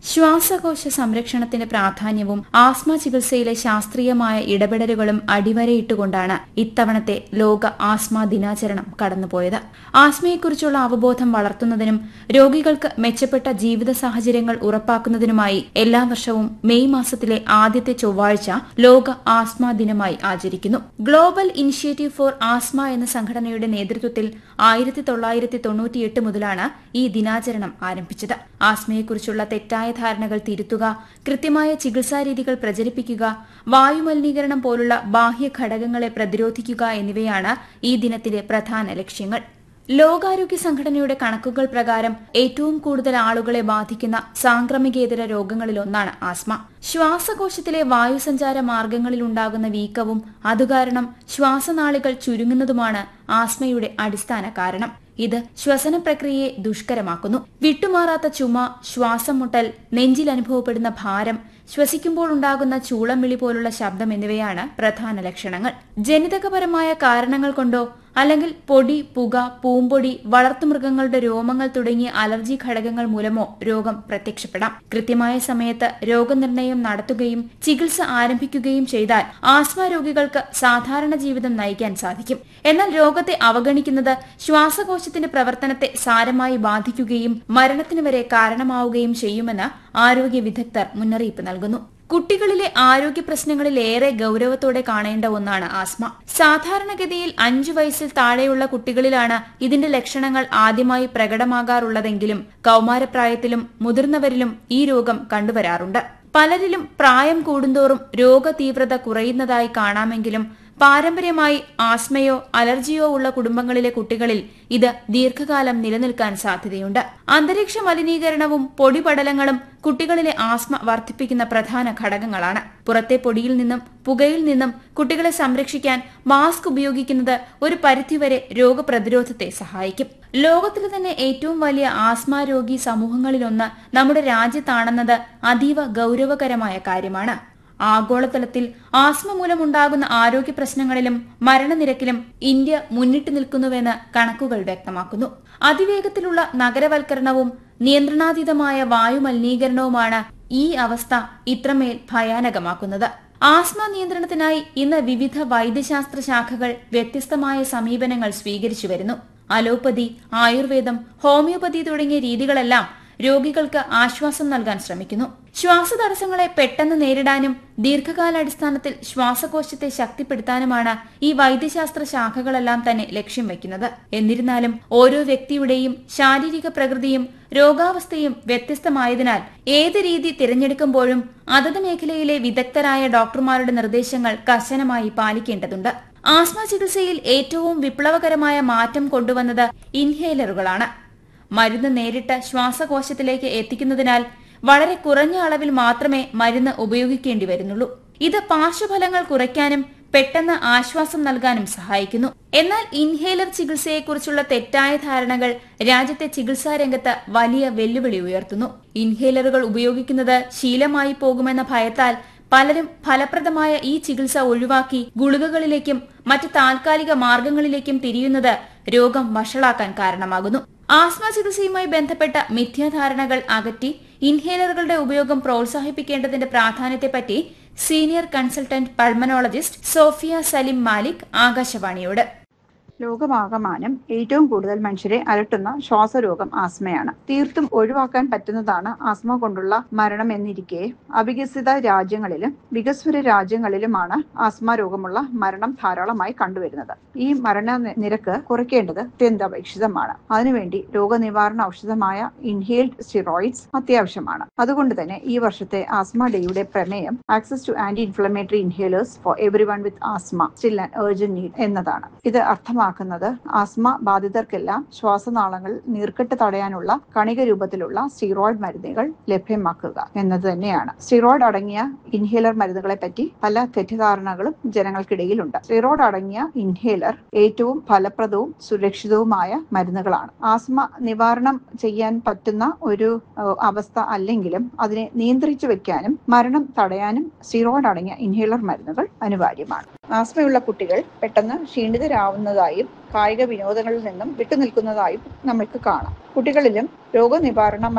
ശ്വാസകോശ സംരക്ഷണത്തിന്റെ പ്രാധാന്യവും ആസ്മ ചികിത്സയിലെ ശാസ്ത്രീയമായ ഇടപെടലുകളും അടിവരയിട്ടുകൊണ്ടാണ് ഇത്തവണത്തെ ലോക ആസ്മ ദിനാചരണം കടന്നുപോയത് ആസ്മയെക്കുറിച്ചുള്ള അവബോധം വളർത്തുന്നതിനും രോഗികൾക്ക് മെച്ചപ്പെട്ട ജീവിത സാഹചര്യങ്ങൾ ഉറപ്പാക്കുന്നതിനുമായി എല്ലാ വർഷവും മെയ് മാസത്തിലെ ആദ്യത്തെ ചൊവ്വാഴ്ച ലോക ആസ്മ ദിനമായി ആചരിക്കുന്നു ഗ്ലോബൽ ഇനിഷ്യേറ്റീവ് ഫോർ ആസ്മ എന്ന സംഘടനയുടെ നേതൃത്വത്തിൽ ആയിരത്തി തൊള്ളായിരത്തി തൊണ്ണൂറ്റിയെട്ട് മുതലാണ് ഈ ദിനാചരണം ആരംഭിച്ചത് ആസ്മയെക്കുറിച്ചുള്ള തെറ്റായ ധാരണകൾ തിരുത്തുക കൃത്യമായ ചികിത്സാരീതികൾ പ്രചരിപ്പിക്കുക വായുമലിനീകരണം പോലുള്ള ബാഹ്യ ഘടകങ്ങളെ പ്രതിരോധിക്കുക എന്നിവയാണ് ഈ ദിനത്തിലെ പ്രധാന ലക്ഷ്യങ്ങൾ ലോകാരോഗ്യ സംഘടനയുടെ കണക്കുകൾ പ്രകാരം ഏറ്റവും കൂടുതൽ ആളുകളെ ബാധിക്കുന്ന സാംക്രമികേതര രോഗങ്ങളിലൊന്നാണ് ആസ്മ ശ്വാസകോശത്തിലെ വായുസഞ്ചാര മാർഗങ്ങളിലുണ്ടാകുന്ന വീക്കവും അതുകാരണം ശ്വാസനാളികൾ ചുരുങ്ങുന്നതുമാണ് ആസ്മയുടെ അടിസ്ഥാന കാരണം ഇത് ശ്വസന പ്രക്രിയയെ ദുഷ്കരമാക്കുന്നു വിട്ടുമാറാത്ത ചുമ ശ്വാസം മുട്ടൽ നെഞ്ചിൽ അനുഭവപ്പെടുന്ന ഭാരം ശ്വസിക്കുമ്പോൾ ഉണ്ടാകുന്ന ചൂളം വിളി പോലുള്ള ശബ്ദം എന്നിവയാണ് പ്രധാന ലക്ഷണങ്ങൾ ജനിതകപരമായ കാരണങ്ങൾ കൊണ്ടോ അല്ലെങ്കിൽ പൊടി പുക പൂമ്പൊടി വളർത്തുമൃഗങ്ങളുടെ രോമങ്ങൾ തുടങ്ങിയ അലർജി ഘടകങ്ങൾ മൂലമോ രോഗം പ്രത്യക്ഷപ്പെടാം കൃത്യമായ സമയത്ത് രോഗനിർണയം നടത്തുകയും ചികിത്സ ആരംഭിക്കുകയും ചെയ്താൽ ആസ്മ രോഗികൾക്ക് സാധാരണ ജീവിതം നയിക്കാൻ സാധിക്കും എന്നാൽ രോഗത്തെ അവഗണിക്കുന്നത് ശ്വാസകോശത്തിന്റെ പ്രവർത്തനത്തെ സാരമായി ബാധിക്കുകയും മരണത്തിന് വരെ കാരണമാവുകയും ചെയ്യുമെന്ന് ആരോഗ്യ വിദഗ്ധർ മുന്നറിയിപ്പ് നൽകുന്നു കുട്ടികളിലെ ആരോഗ്യ പ്രശ്നങ്ങളിൽ ഏറെ ഗൌരവത്തോടെ കാണേണ്ട ഒന്നാണ് ആസ്മ സാധാരണഗതിയിൽ അഞ്ചു വയസ്സിൽ താഴെയുള്ള കുട്ടികളിലാണ് ഇതിന്റെ ലക്ഷണങ്ങൾ ആദ്യമായി പ്രകടമാകാറുള്ളതെങ്കിലും കൌമാരപ്രായത്തിലും മുതിർന്നവരിലും ഈ രോഗം കണ്ടുവരാറുണ്ട് പലരിലും പ്രായം കൂടുന്തോറും രോഗതീവ്രത കുറയുന്നതായി കാണാമെങ്കിലും പാരമ്പര്യമായി ആസ്മയോ അലർജിയോ ഉള്ള കുടുംബങ്ങളിലെ കുട്ടികളിൽ ഇത് ദീർഘകാലം നിലനിൽക്കാൻ സാധ്യതയുണ്ട് അന്തരീക്ഷ മലിനീകരണവും പൊടിപടലങ്ങളും കുട്ടികളിലെ ആസ്മ വർദ്ധിപ്പിക്കുന്ന പ്രധാന ഘടകങ്ങളാണ് പുറത്തെ പൊടിയിൽ നിന്നും പുകയിൽ നിന്നും കുട്ടികളെ സംരക്ഷിക്കാൻ മാസ്ക് ഉപയോഗിക്കുന്നത് ഒരു പരിധിവരെ രോഗപ്രതിരോധത്തെ സഹായിക്കും ലോകത്തിലെ തന്നെ ഏറ്റവും വലിയ ആസ്മ രോഗി സമൂഹങ്ങളിലൊന്ന് നമ്മുടെ രാജ്യത്താണെന്നത് അതീവ ഗൌരവകരമായ കാര്യമാണ് ആഗോളതലത്തിൽ ആസ്മ മൂലമുണ്ടാകുന്ന ആരോഗ്യ പ്രശ്നങ്ങളിലും മരണനിരക്കിലും ഇന്ത്യ മുന്നിട്ട് നിൽക്കുന്നുവെന്ന് കണക്കുകൾ വ്യക്തമാക്കുന്നു അതിവേഗത്തിലുള്ള നഗരവൽക്കരണവും നിയന്ത്രണാതീതമായ വായു മലിനീകരണവുമാണ് ഈ അവസ്ഥ ഇത്രമേൽ ഭയാനകമാക്കുന്നത് ആസ്മ നിയന്ത്രണത്തിനായി ഇന്ന് വിവിധ വൈദ്യശാസ്ത്ര ശാഖകൾ വ്യത്യസ്തമായ സമീപനങ്ങൾ സ്വീകരിച്ചു വരുന്നു അലോപ്പതി ആയുർവേദം ഹോമിയോപ്പതി തുടങ്ങിയ രീതികളെല്ലാം രോഗികൾക്ക് ആശ്വാസം നൽകാൻ ശ്രമിക്കുന്നു ശ്വാസതടസ്സങ്ങളെ പെട്ടെന്ന് നേരിടാനും ദീർഘകാലാടിസ്ഥാനത്തിൽ ശ്വാസകോശത്തെ ശക്തിപ്പെടുത്താനുമാണ് ഈ വൈദ്യശാസ്ത്ര ശാഖകളെല്ലാം തന്നെ ലക്ഷ്യം വയ്ക്കുന്നത് എന്നിരുന്നാലും ഓരോ വ്യക്തിയുടെയും ശാരീരിക പ്രകൃതിയും രോഗാവസ്ഥയും വ്യത്യസ്തമായതിനാൽ ഏത് രീതി തിരഞ്ഞെടുക്കുമ്പോഴും അതത് മേഖലയിലെ വിദഗ്ധരായ ഡോക്ടർമാരുടെ നിർദ്ദേശങ്ങൾ കർശനമായി പാലിക്കേണ്ടതുണ്ട് ആസ്മ ചികിത്സയിൽ ഏറ്റവും വിപ്ലവകരമായ മാറ്റം കൊണ്ടുവന്നത് ഇൻഹേലറുകളാണ് മരുന്ന് നേരിട്ട് ശ്വാസകോശത്തിലേക്ക് എത്തിക്കുന്നതിനാൽ വളരെ കുറഞ്ഞ അളവിൽ മാത്രമേ മരുന്ന് ഉപയോഗിക്കേണ്ടി വരുന്നുള്ളൂ ഇത് പാർശ്വഫലങ്ങൾ കുറയ്ക്കാനും പെട്ടെന്ന് ആശ്വാസം നൽകാനും സഹായിക്കുന്നു എന്നാൽ ഇൻഹേലർ ചികിത്സയെക്കുറിച്ചുള്ള തെറ്റായ ധാരണകൾ രാജ്യത്തെ ചികിത്സാ രംഗത്ത് വലിയ വെല്ലുവിളി ഉയർത്തുന്നു ഇൻഹേലറുകൾ ഉപയോഗിക്കുന്നത് ശീലമായി പോകുമെന്ന ഭയത്താൽ പലരും ഫലപ്രദമായ ഈ ചികിത്സ ഒഴിവാക്കി ഗുളികകളിലേക്കും മറ്റ് താൽക്കാലിക മാർഗങ്ങളിലേക്കും തിരിയുന്നത് രോഗം വഷളാക്കാൻ കാരണമാകുന്നു ആസ്മ ചികിത്സയുമായി ബന്ധപ്പെട്ട മിഥ്യാധാരണകൾ അകറ്റി ഇൻഹേലറുകളുടെ ഉപയോഗം പ്രോത്സാഹിപ്പിക്കേണ്ടതിന്റെ പ്രാധാന്യത്തെപ്പറ്റി senior consultant pulmonologist Sofia Salim Malik ആകാശവാണിയോട് ലോകമാകമാനം ഏറ്റവും കൂടുതൽ മനുഷ്യരെ അലട്ടുന്ന ശ്വാസരോഗം ആസ്മയാണ് തീർത്തും ഒഴിവാക്കാൻ പറ്റുന്നതാണ് ആസ്മ കൊണ്ടുള്ള മരണം എന്നിരിക്കെ അവികസിത രാജ്യങ്ങളിലും വികസ്വര രാജ്യങ്ങളിലുമാണ് ആസ്മ രോഗമുള്ള മരണം ധാരാളമായി കണ്ടുവരുന്നത് ഈ മരണ നി- നിരക്ക് കുറയ്ക്കേണ്ടത് അത്യന്താപേക്ഷിതമാണ് അതിനുവേണ്ടി രോഗനിവാരണ ഔഷധമായ ഇൻഹേൽഡ് സ്റ്റിറോയിഡ്സ് അത്യാവശ്യമാണ് അതുകൊണ്ട് തന്നെ ഈ വർഷത്തെ ആസ്മ ഡേയുടെ പ്രമേയം access to anti inflammatory inhalers for everyone with asthma still an urgent need എന്നതാണ് ഇത് അർത്ഥമാക്കുന്നത് ആസ്മ ബാധിതർക്കെല്ലാം ശ്വാസനാളങ്ങൾ നീർക്കെട്ട് തടയാനുള്ള കണിക രൂപത്തിലുള്ള സ്റ്റീറോയിഡ് മരുന്നുകൾ ലഭ്യമാക്കുക എന്നത് തന്നെയാണ് സ്റ്റീറോയിഡ് അടങ്ങിയ ഇൻഹേലർ മരുന്നുകളെ പറ്റി പല തെറ്റിദ്ധാരണകളും ജനങ്ങൾക്കിടയിലുണ്ട് സ്റ്റീറോയിഡ് അടങ്ങിയ ഇൻഹേലർ ഏറ്റവും ഫലപ്രദവും സുരക്ഷിതവുമായ മരുന്നുകളാണ് ആസ്മ നിവാരണം ചെയ്യാൻ പറ്റുന്ന ഒരു ഏഹ്, അവസ്ഥ അല്ലെങ്കിലും അതിനെ നിയന്ത്രിച്ചു വെക്കാനും മരണം തടയാനും സ്റ്റീറോയിഡ് അടങ്ങിയ ഇൻഹേലർ മരുന്നുകൾ അനിവാര്യമാണ് ആസ്മയുള്ള കുട്ടികൾ പെട്ടെന്ന് ക്ഷീണിതരാവുന്നതായും കായിക വിനോദങ്ങളിൽ നിന്നും വിട്ടുനിൽക്കുന്നതായും നമ്മൾക്ക് കാണാം കുട്ടികളിലും രോഗനിവാരണ